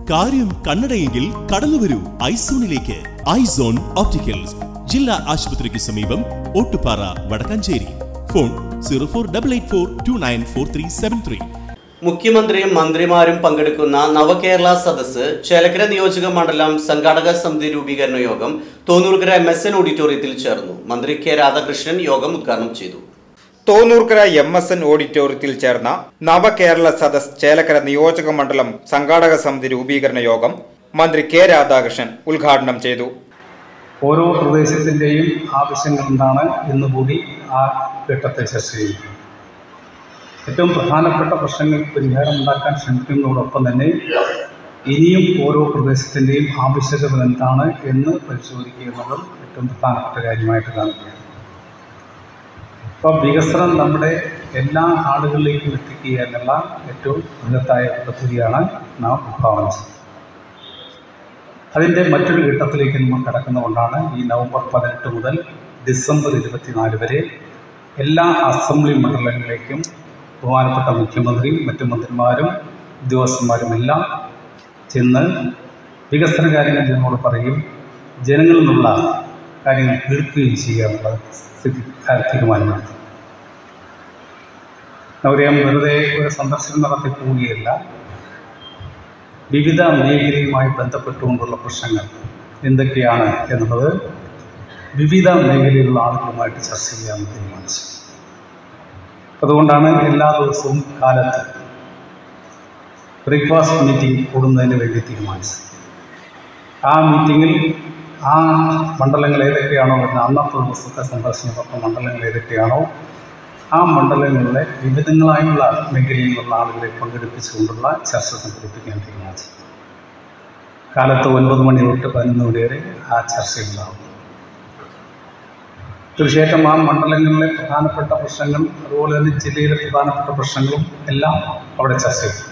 കാര്യം കണ്ണടയെങ്കിൽ കടന്നു വരൂ ഐസോണിലേക്ക് ഐസോൺ ഓപ്റ്റിക്കൽസ് ജില്ലാ ആശുപത്രിക്ക് സമീപം Ottupara Vadakkanchery phone zero four double eight four two nine four three seven three മുഖ്യമന്ത്രിയും മന്ത്രിമാരും പങ്കെടുക്കുന്ന നവകേരള സദസ്സ് ചേലക്കര നിയോജക മണ്ഡലം സംഘാടക സമിതി രൂപീകരണ യോഗം തോന്നൂർക്കര എം എസ് എൻ ഓഡിറ്റോറിയത്തിൽ ചേർന്നു മന്ത്രി കെ രാധാകൃഷ്ണൻ യോഗം ഉദ്ഘാടനം ചെയ്തു തോന്നൂർക്കര എം എസ് എൻ ഓഡിറ്റോറിയത്തിൽ ചേർന്ന നവകേരള സദസ് ചേലക്കര നിയോജക മണ്ഡലം സംഘാടക സമിതി രൂപീകരണ യോഗം മന്ത്രി കെ രാധാകൃഷ്ണൻ ഉദ്ഘാടനം ചെയ്തു ഓരോ പ്രദേശത്തിൻ്റെയും ആവശ്യങ്ങൾ എന്താണ് എന്നുകൂടി ആ ഘട്ടത്തിൽ ചർച്ച ചെയ്യും ഏറ്റവും പ്രധാനപ്പെട്ട പ്രശ്നങ്ങൾക്ക് പരിഹാരം ഉണ്ടാക്കാൻ ശ്രമിക്കുന്നതോടൊപ്പം തന്നെ ഇനിയും ഓരോ പ്രദേശത്തിൻ്റെയും ആവശ്യകത എന്താണ് എന്ന് പരിശോധിക്കുക എന്നതും ഏറ്റവും പ്രധാനപ്പെട്ട കാര്യമായിട്ട് കാണുകയാണ് അപ്പോൾ വികസനം നമ്മുടെ എല്ലാ ആളുകളിലേക്കും എത്തിക്കുക എന്നുള്ള ഏറ്റവും ബൃഹത്തായ പദ്ധതിയാണ് നാം വിഭാവനം ചെയ്യുന്നത് അതിൻ്റെ മറ്റൊരു ഘട്ടത്തിലേക്ക് നമ്മൾ കടക്കുന്നതുകൊണ്ടാണ് ഈ നവംബർ പതിനെട്ട് മുതൽ ഡിസംബർ ഇരുപത്തിനാല് വരെ എല്ലാ അസംബ്ലി മണ്ഡലങ്ങളിലേക്കും ബഹുമാനപ്പെട്ട മുഖ്യമന്ത്രിയും മറ്റു മന്ത്രിമാരും ഉദ്യോഗസ്ഥന്മാരും എല്ലാം ചെന്ന് വികസന കാര്യങ്ങൾ ജനങ്ങളോട് പറയും ജനങ്ങളിൽ നിന്നുള്ള കാര്യങ്ങൾ കേൾക്കുകയും ചെയ്യുക എന്നുള്ള സ്ഥിതി തീരുമാനമെടുത്തു നമുക്കറിയാം വെറുതെ ഒരു സന്ദർശനം നടത്തി പോവുകയല്ല വിവിധ മേഖലയുമായി ബന്ധപ്പെട്ടുകൊണ്ടുള്ള പ്രശ്നങ്ങൾ എന്തൊക്കെയാണ് എന്നുള്ളത് വിവിധ മേഖലയിലുള്ള ആളുകളുമായിട്ട് ചർച്ച ചെയ്യാമെന്ന് തീരുമാനിച്ചു അതുകൊണ്ടാണ് എല്ലാ ദിവസവും കാലത്ത് ബ്രേക്ക്ഫാസ്റ്റ് മീറ്റിംഗ് കൂടുന്നതിന് വേണ്ടി തീരുമാനിച്ചത് ആ മീറ്റിങ്ങിൽ ആ മണ്ഡലങ്ങൾ ഏതൊക്കെയാണോ വരുന്ന അന്നത്തെ ദിവസത്തെ സന്ദർശനപ്പെട്ട മണ്ഡലങ്ങൾ ഏതൊക്കെയാണോ ആ മണ്ഡലങ്ങളിലെ വിവിധങ്ങളായുള്ള മേഖലയിലുള്ള ആളുകളെ പങ്കെടുപ്പിച്ചുകൊണ്ടുള്ള ചർച്ച സംഘടിപ്പിക്കാൻ തീരുമാനിച്ചു കാലത്ത് ഒൻപത് മണി തൊട്ട് പതിനൊന്ന് മണി വരെ ആ ചർച്ചയുണ്ടാകും തീർച്ചയായിട്ടും ആ മണ്ഡലങ്ങളിലെ പ്രധാനപ്പെട്ട പ്രശ്നങ്ങൾ അതുപോലെ തന്നെ ജില്ലയിലെ പ്രധാനപ്പെട്ട പ്രശ്നങ്ങളും എല്ലാം അവിടെ ചർച്ച ചെയ്തു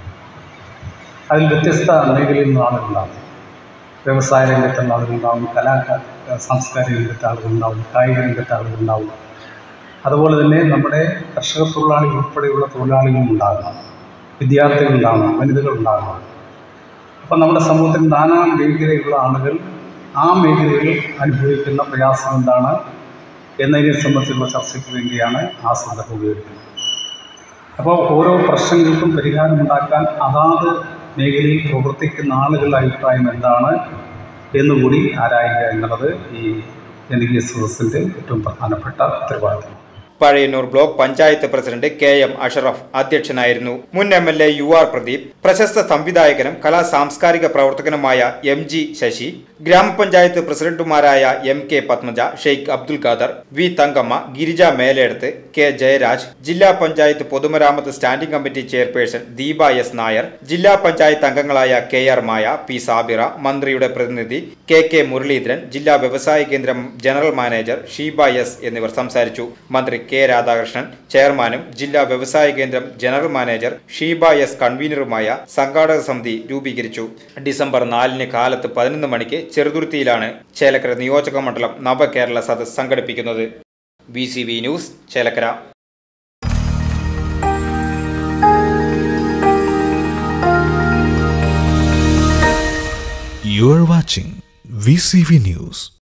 അതിൽ വ്യത്യസ്ത മേഖലയിൽ നിന്ന് ആളുകളുണ്ടാകും വ്യവസായ രംഗത്തുള്ള ആളുകളുണ്ടാവും കലാ സാംസ്കാരിക രംഗത്തെ ആളുകളുണ്ടാവും കായിക രംഗത്തെ ആളുകളുണ്ടാവും അതുപോലെ തന്നെ നമ്മുടെ കർഷക തൊഴിലാളികൾ ഉൾപ്പെടെയുള്ള തൊഴിലാളികളും ഉണ്ടാകണം വിദ്യാർത്ഥികളുണ്ടാകണം വനിതകളുണ്ടാകണം അപ്പം നമ്മുടെ സമൂഹത്തിൽ നാനാ മേഖലയിലുള്ള ആളുകൾ ആ മേഖലയിൽ അനുഭവിക്കുന്ന പ്രയാസം എന്താണ് എന്നതിനെ സംബന്ധിച്ചുള്ള ചർച്ചയ്ക്ക് വേണ്ടിയാണ് ആ സന്ദർഭം ഉപയോഗിക്കുന്നത് അപ്പോൾ ഓരോ പ്രശ്നങ്ങൾക്കും പരിഹാരമുണ്ടാക്കാൻ അതാത് മേഖലയിൽ പ്രവർത്തിക്കുന്ന ആളുകളുടെ അഭിപ്രായം എന്താണ് എന്നുകൂടി ആരായുക എന്നുള്ളത് ഈ ജനകീയ സദസ്സിൻ്റെ ഏറ്റവും പ്രധാനപ്പെട്ട ഉത്തരവാദിത്തം Pazhayannur block panchayat president K M Ashraf അധ്യക്ഷനായിരുന്നു മുൻ M L A U R Pradeep പ്രശസ്ത സംവിധായകനും കലാ സാംസ്കാരിക പ്രവർത്തകനുമായ എം ജി ശശി ഗ്രാമപഞ്ചായത്ത് പ്രസിഡന്റുമാരായ M K Padmaja Sheikh Abdul Khader V Thankamma Girija Meledath K Jayaraj ജില്ലാ പഞ്ചായത്ത് പൊതുമരാമത്ത് standing committee chairperson Deepa S Nair ജില്ലാ പഞ്ചായത്ത് അംഗങ്ങളായ K R Maya P Sabira മന്ത്രിയുടെ പ്രതിനിധി കെ കെ മുരളീധരൻ ജില്ലാ വ്യവസായ കേന്ദ്രം ജനറൽ മാനേജർ ഷീബ എസ് എന്നിവർ സംസാരിച്ചു മന്ത്രി കെ രാധാകൃഷ്ണൻ ചെയർമാനും ജില്ലാ വ്യവസായ കേന്ദ്രം ജനറൽ മാനേജർ ഷീബ എസ് കൺവീനറുമായ സംഘാടക സമിതി രൂപീകരിച്ചു ഡിസംബർ നാലിന് കാലത്ത് പതിനൊന്ന് മണിക്ക് ചെറുതുരുത്തിയിലാണ് ചേലക്കര നിയോജക മണ്ഡലം നവകേരള സദസ് സംഘടിപ്പിക്കുന്നത് B C B news Chelakkara You are watching VCV News.